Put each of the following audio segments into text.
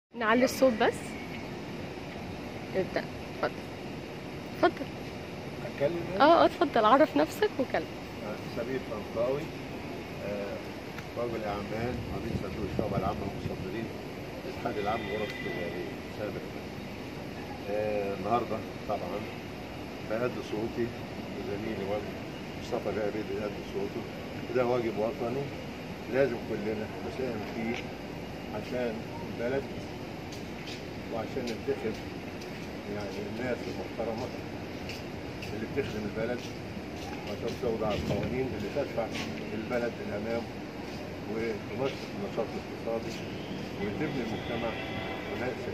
نعلي الصوت بس ابدأ اتفضل اتفضل اتكلم اه اه اتفضل عرف نفسك وكلم سمير طنطاوي آه، رجل اعمال عميد صندوق الشعب العامه للمصدرين الاتحاد العام لغرف التجاريه سابق آه، النهارده طبعا بأدي صوتي وزميلي واجب مصطفى جابر بيأدي صوته وده واجب وطني لازم كلنا نساهم فيه عشان البلد وعشان ننتخب يعني الناس المحترمه اللي بتخدم البلد وعشان توضع القوانين اللي تدفع البلد للامام وتنشط النشاط الاقتصادي وتبني المجتمع ونأسف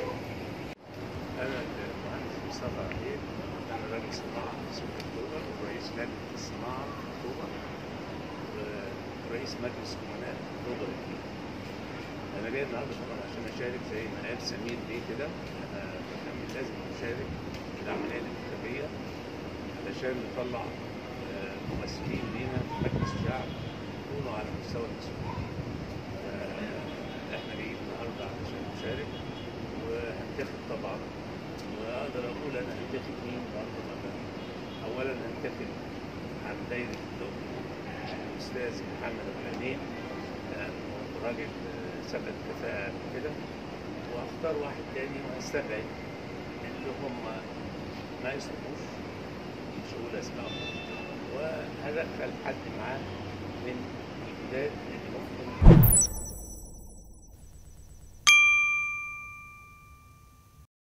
أنا المهندس مصطفى عبيد أنا راجل صناعة في سوق أكتوبر ورئيس لجنة الصناعة في أكتوبر ورئيس مجلس أمناء أكتوبر الجديد. أنا جاي النهاردة طبعا عشان أشارك زي ما قال سمير بيه كده أنا كان لازم أشارك في العملية الانتخابية علشان نطلع آه، ممثلين لينا في مجلس الشعب يكونوا على مستوى المسؤولين. آه، إحنا جايين النهاردة علشان نشارك وهنتخب طبعا واقدر اقول انا هنتخب مين برضه أنا اولا هنتخب عن دايره الدقي الاستاذ محمد الغنيم لانه راجل آه، ثبت كفاءه قبل كده واختار واحد تاني وهستبعد اللي هم ما يصلحوش مش هقول اسمائهم وهدخل حد معاه من الجداد اللي ممكن